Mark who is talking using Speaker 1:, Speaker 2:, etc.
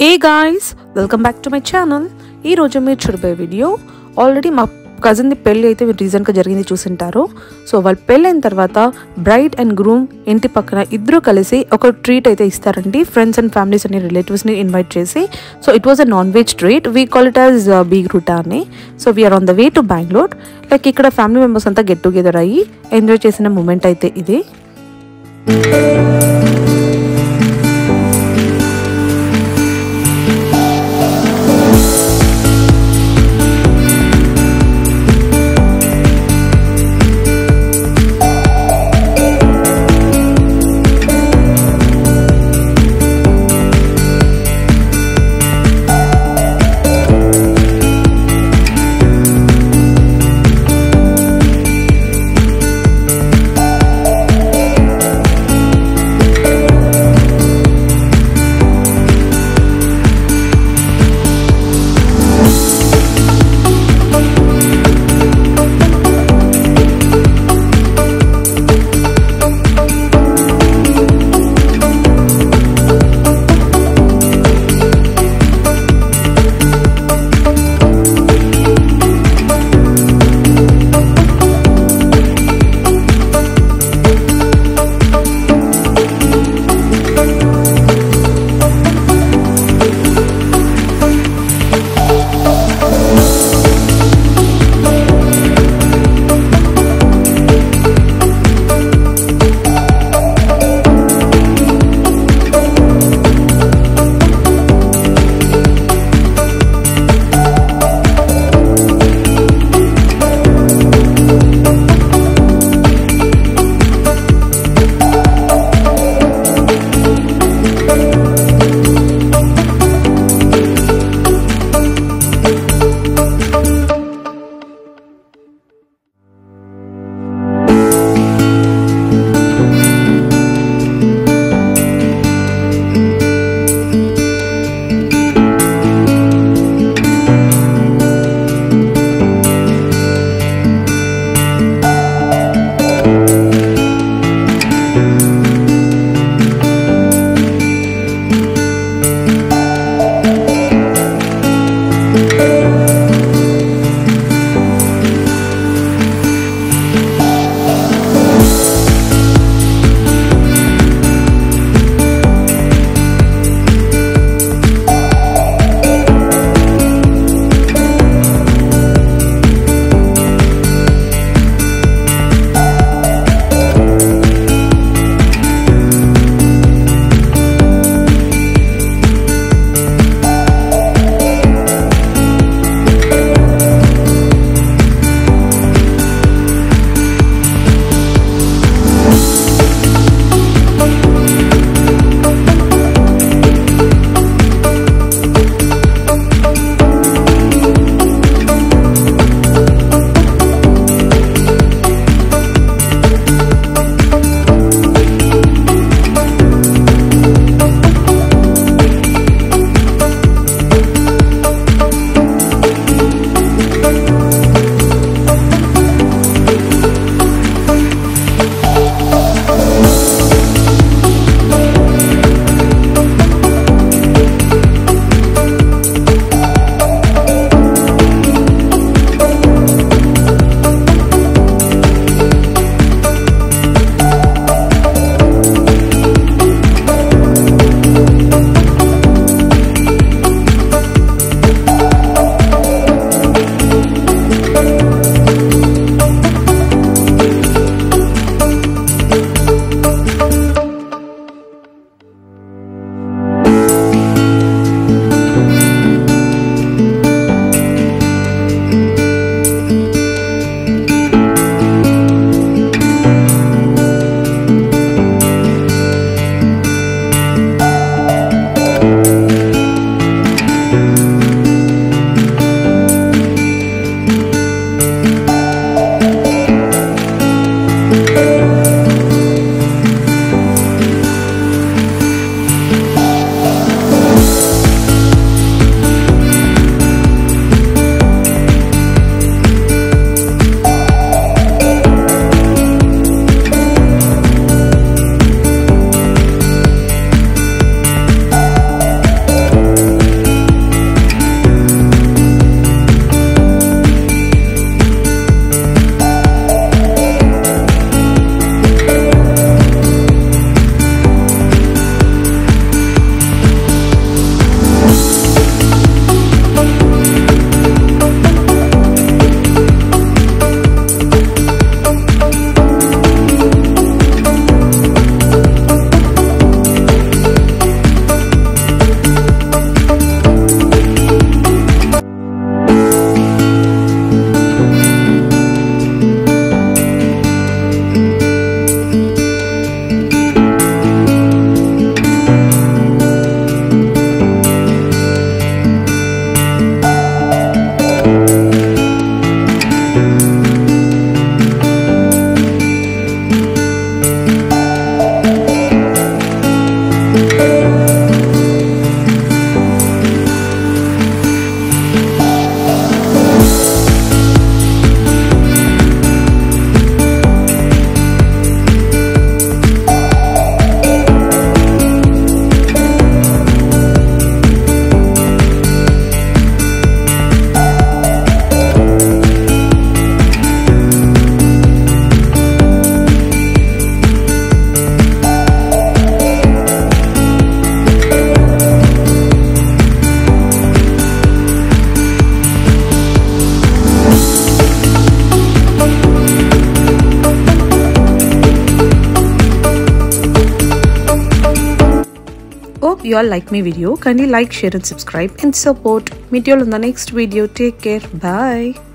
Speaker 1: A guys welcome back to my channel ఈ రోజు మీరు చూడబోయే వీడియో ఆల్రెడీ మా కజిన్ది పెళ్ళి అయితే మీరు రీసెంట్గా జరిగింది చూసింటారు సో వాళ్ళు పెళ్ళైన తర్వాత బ్రైడ్ అండ్ గ్రూమ్ ఇంటి పక్కన ఇద్దరు కలిసి ఒక ట్రీట్ అయితే ఇస్తారండి ఫ్రెండ్స్ అండ్ ఫ్యామిలీస్ అని రిలేటివ్స్ని ఇన్వైట్ చేసి so it was a non veg treat we call it as బీగ్ రూటా అని so we are on the way to Bengaluru like ఇక్కడ ఫ్యామిలీ మెంబర్స్ అంతా గెట్ టుగెదర్ అయ్యి ఎంజాయ్ చేసిన మూమెంట్ అయితే ఇది hope you all like my video. Kindly like, share and subscribe and support. Meet you all in the next video. Take care. Bye.